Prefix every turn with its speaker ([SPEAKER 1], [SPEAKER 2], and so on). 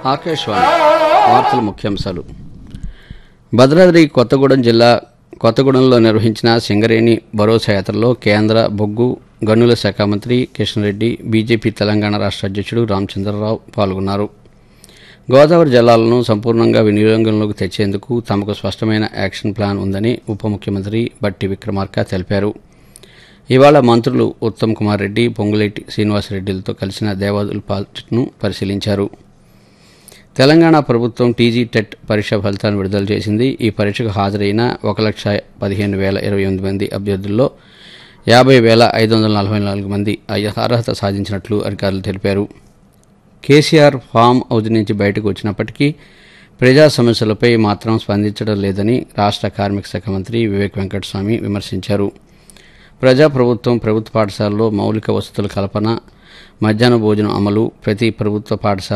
[SPEAKER 1] ఆకాశవాణి వార్తల ముఖ్యాంశాలు భద్రాద్రి కొత్తగూడెం జిల్లా కొత్తగూడెంలో నిర్వహించిన సింగరేణి భరోసా యాత్రలో కేంద్ర బొగ్గు గనుల శాఖ మంత్రి కిషన్ రెడ్డి బీజేపీ తెలంగాణ రాష్ట్ర అధ్యక్షుడు రామచంద్రరావు పాల్గొన్నారు గోదావరి జలాలను సంపూర్ణంగా వినియోగంలోకి తెచ్చేందుకు తమకు స్పష్టమైన యాక్షన్ ప్లాన్ ఉందని ఉప ముఖ్యమంత్రి బట్టి విక్రమార్క తెలిపారు ఇవాళ మంత్రులు ఉత్తమ్ కుమార్ రెడ్డి పొంగులేటి శ్రీనివాసరెడ్డిలతో కలిసిన దేవాదుల ప్రాజెక్టును పరిశీలించారు తెలంగాణ ప్రభుత్వం టీజీ టెట్ పరీక్ష ఫలితాలను విడుదల చేసింది ఈ పరీక్షకు హాజరైన ఒక లక్ష పదిహేను వేల ఇరవై ఎనిమిది మంది అభ్యర్థుల్లో యాభై వేల ఐదు వందల నలభై నాలుగు మంది అయ్య- అర్హత సాధించినట్లు అధికారులు తెలిపారు కేసీఆర్ ఫామ్ హౌస్ నుంచి బయటకు వచ్చినప్పటికీ ప్రజా సమస్యలపై మాత్రం స్పందించడం లేదని రాష్ట్ర కార్మిక శాఖ మంత్రి వివేక్ వెంకటస్వామి విమర్శించారు ప్రజాప్రభుత్వం ప్రభుత్వ పాఠశాలలో మౌలిక వసతుల కల్పన మధ్యాహ్న భోజనం అమలు ప్రతి ప్రభుత్వ పాఠశాల